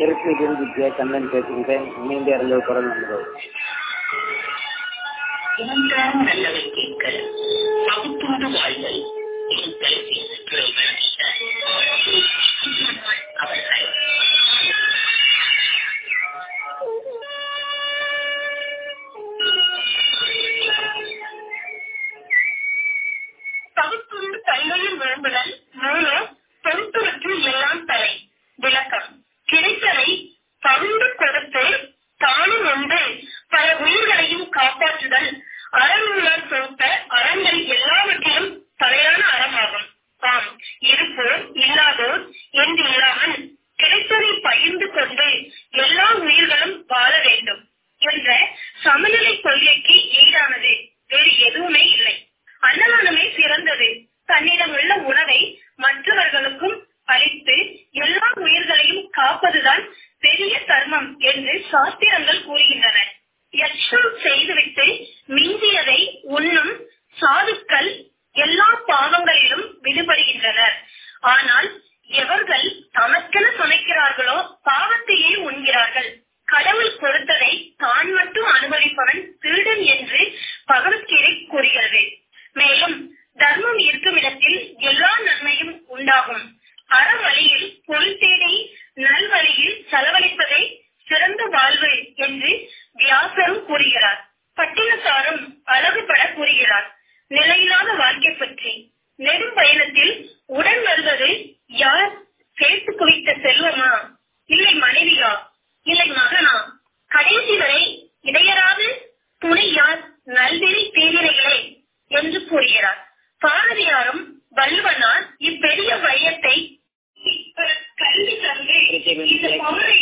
திருச்சியிலிருந்து வித்யா கண்ணன் பேசுகிறேன் இணைந்து அறிந்த குரல் நண்பர் இவன்தான் நல்லவை கேட்க பகுத்தோடு வாழ்தல் என் தலைப்பில் துறை அவர்கள் பகுத்துண்டு தன்மையில் விரும்புதல் மூணு பொறுப்புவற்றில் எல்லாம் தலை விளக்கம் கிடைத்ததை பகிர்ந்து கொடுத்து தானும் உண்டு பல உயிர்களையும் காப்பாற்றுதல் அறநூலால் தொகுத்த அறங்கள் எல்லாவற்றிலும் தலையான அறமாகும் ஆம் இருப்போர் இல்லாதோர் என்று இல்லாமல் கிடைத்ததை பகிர்ந்து கொண்டு எல்லா உயிர்களும் வாழ வேண்டும் என்ற சமநிலை கொள்கைக்கு ஈடானது வேறு எதுவுமே இல்லை அன்னதானமே சிறந்தது தன்னிடம் உள்ள உணவை மற்றவர்களுக்கும் அளித்து எல்லா உயிர்களையும் காப்பதுதான் பெரிய தர்மம் என்று சாஸ்திரங்கள் கூறுகின்றன யட்சம் செய்துவிட்டு மிஞ்சியதை உண்ணும் சாதுக்கள் எல்லா பாவங்களிலும் விடுபடுகின்றனர் ஆனால் எவர்கள் தமக்கென சமைக்கிறார்களோ பாவத்தையே உண்கிறார்கள் கடவுள் கொடுத்ததை தான் மட்டும் அனுபவிப்பவன் திருடன் என்று பகவத்கீதை கூறுகிறது மேலும் தர்மம் இருக்கும் இடத்தில் எல்லா நன்மையும் உண்டாகும் அறவழியில் பொருள் தேடி நல்வழியில் செலவழிப்பதே சிறந்த வாழ்வு என்று வியாசரும் கூறுகிறார் பட்டினத்தாரும் அழகுபட கூறுகிறார் நிலையில்லாத வாழ்க்கை பற்றி நெடும் பயணத்தில் உடன் வருவது யார் சேர்த்து குவித்த செல்வமா இல்லை மனைவியா இல்லை மகனா கடைசி வரை இடையராது துணை யார் நல்வெறி தீவிரைகளே என்று கூறுகிறார் பாரதியாரும் வள்ளுவனார் இப்பெரிய வையத்தை கல்வி தந்து இந்த பவரை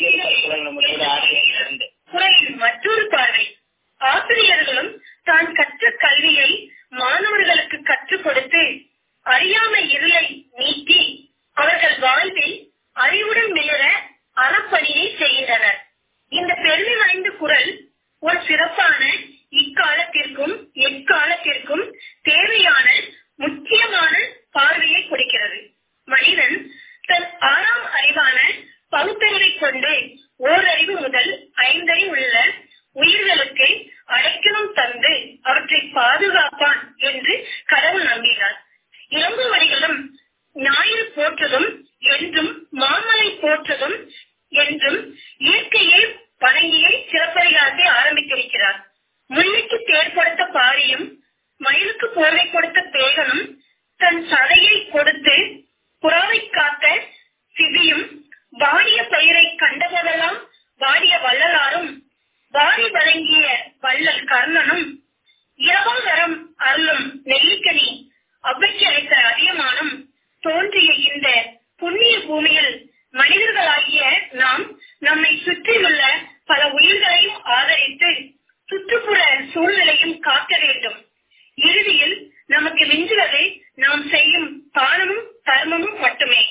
குரலின் மற்றொரு பார்வை ஆசிரியர்களும் தான் கற்ற கல்வியை மாணவர்களுக்கு கற்றுக் கொடுத்து அறியாமை இருளை நீக்கி அவர்கள் வாழ்வில் அறிவுடன் மிளர அறப்பணியை செய்கின்றனர் இந்த பெருமை வாய்ந்த குரல் ஒரு சிறப்பான இக்காலத்திற்கும் எக்காலத்திற்கும் தேவையான முக்கியமான பார்வையை கொடுக்கிறது மனிதன் தன் ஆறாம் அறிவான பகுத்தறிவை கொண்டு ஓரறிவு முதல் ஐந்தறிவு உள்ள உயிர்களுக்கு அடைக்கலம் தந்து அவற்றை பாதுகாப்பான் என்று கடவுள் நம்பினார் இளங்குவடிகளும் ஞாயிறு போற்றதும் என்றும் மாமலை போற்றதும் என்றும் இயற்கையை வணங்கியை சிறப்பதிகாரத்தை ஆரம்பித்திருக்கிறார் முன்னைக்கு தேர் கொடுத்த பாரியும் மயிலுக்கு போர்வை கொடுத்த பேகனும் தன் சதையை கொடுத்து புறாவை காத்த சிவியும் வாடிய பயிரை கண்டபோதெல்லாம் வாடிய வள்ளலாரும் வாரி வழங்கிய வள்ளல் கர்ணனும் இரவாகரம் அருளும் நெல்லிக்கனி அவ்வைக்கு அளித்த அதிகமானம் தோன்றிய இந்த புண்ணிய பூமியில் மனிதர்களாகிய நாம் நம்மை சுற்றியுள்ள பல உயிர்களையும் ஆதரித்து சுற்றுப்புற சூழ்நிலையும் காக்க வேண்டும் இறுதியில் நமக்கு மிஞ்சுவது நாம் செய்யும் தானமும் தர்மமும் மட்டுமே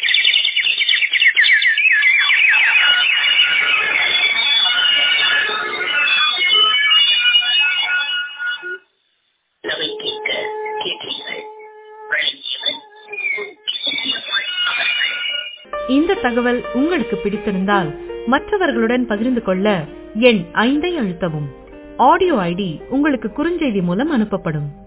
நவை கேட்க கேட்டீர்கள் வழங்கியவர் அவர்கள் இந்த தகவல் உங்களுக்கு பிடித்திருந்தால் மற்றவர்களுடன் பகிர்ந்து கொள்ள எண் ஐந்தை அழுத்தவும் ஆடியோ ஐடி உங்களுக்கு குறுஞ்செய்தி மூலம் அனுப்பப்படும்